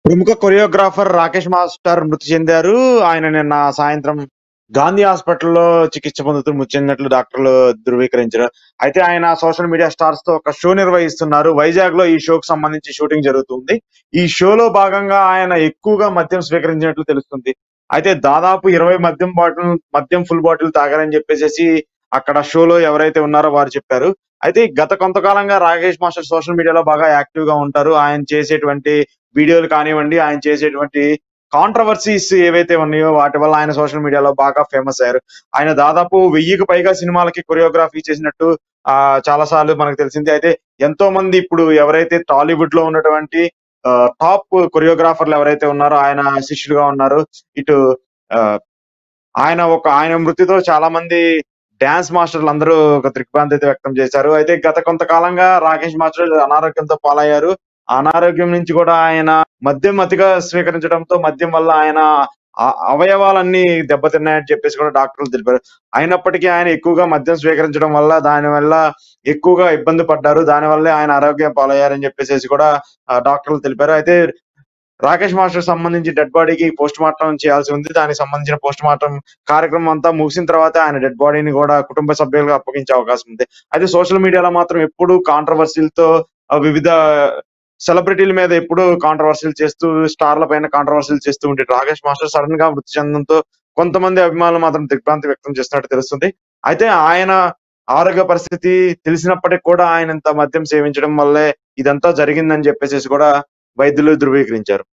ప్రముఖ choreographer Rakesh master మృతి చెందారు. ఆయన నిన్న సాయంత్రం గాంధీ హాస్పిటల్‌లో చికిత్స పొందుతూ మృతి చెందినట్లు డాక్టర్లు ధృవీకరించారు. అయితే ఆయన సోషల్ మీడియా స్టార్స్‌తో ఒక షో నిర్వహిస్తున్నారు. వైజాగ్‌లో ఈ షోకి సంబంధించి షూటింగ్ జరుగుతుంది. ఈ షోలో భాగంగా ఆయన ఎక్కువగా మద్యం స్వీకరించినట్లు తెలుస్తుంది. అయితే దాదాపు 20 మద్యం బాటిల్ మద్యం ఫుల్ బాటిల్ తాగారని చెప్పేసేసి అక్కడ షోలో ఎవరైతే ఉన్నారో వారు చెప్పారు. అయితే గత కొంతకాలంగా రాకేష్ మాస్టర్ సోషల్ మీడియాలో బాగా యాక్టివ్‌గా ఉంటారు. ఆయన చేసేటువంటి వీడియోలు కానివ్వండి, ఆయన చేసేటువంటి కాంట్రోవర్సీస్ ఏవైతే ఉన్నాయో వాటి వల్ల ఆయన సోషల్ మీడియాలో బాగా ఫేమస్ అయ్యారు. ఆయన దాదాపు 1000కి పైగా సినిమాలకి కొరియోగ్రఫీ చేసినట్టు ఆహ్, చాలా సార్లు మనకు తెలిసిందే. అయితే ఎంతో మంది ఇప్పుడు ఎవరైతే టాలీవుడ్‌లో ఉన్నటువంటి ఆహ్, టాప్ కొరియోగ్రాఫర్‌లు ఎవరైతే ఉన్నారో ఆయన శిష్యులుగా ఉన్నారు. ఇటు ఆహ్, ఆయన ఒక ఆయన మృతితో చాలా మంది డాన్స్ మాస్టర్‌లందరూ ఒక దిగ్భ్రాంతి వ్యక్తం చేశారు. అయితే గత కొంతకాలంగా రాకేష్ మాస్టర్ అనారోగ్యంతో పాలయ్యారు. ఆ అనారోగ్యం నుంచి కూడా ఆయన మద్యం అతిగా స్వీకరించడంతో మద్యం వల్ల ఆయన అ అవయవాలన్నీ దెబ్బతిన్నాయని చెప్పేసి కూడా డాక్టర్లు తెలిపారు. అయినప్పటికీ ఆయన ఎక్కువగా మద్యం స్వీకరించడం వల్ల దానివల్ల ఎక్కువగా ఇబ్బంది పడ్డారు. దానివల్లే ఆయన ఆరోగ్యం పాలయ్యారని చెప్పేసేసి కూడా ఆహ్, డాక్టర్లు తెలిపారు. అయితే రాకేష్ మాస్టర్‌కి సంబంధించి డెడ్ బాడీకి పోస్ట్‌మార్టం చేయాల్సి ఉంది. దానికి సంబంధించిన పోస్ట్‌మార్టం కార్యక్రమం అంతా ముగిసిన తర్వాత ఆయన డెడ్ బాడీని కూడా కుటుంబ సభ్యులకు అప్పగించే అవకాశం ఉంది. అయితే సోషల్ మీడియాలో మాత్రం ఎప్పుడూ కాంట్రోవర్సీ‌లతో ఆహ్, వివిధ సెలబ్రిటీల మీద ఎప్పుడూ కాంట్రోవర్సీ‌లు చేస్తూ స్టార్‌ల పైన కాంట్రోవర్సీ‌లు చేస్తూ ఉండే రాకేష్ మాస్టర్ సడెన్‌గా మృతి చెందడంతో కొంతమంది అభిమానులు మాత్రం దిగ్భ్రాంతి వ్యక్తం చేస్తున్నట్టు తెలుస్తుంది. అయితే ఆయన ఆరోగ్య పరిస్థితి తెలిసినప్పటికి కూడా ఆయన ఇంత మద్యం సేవించడం వల్లే ఇదంతా జరిగిందని చెప్పేసేసి కూడా వైద్యులు ధృవీకరించారు.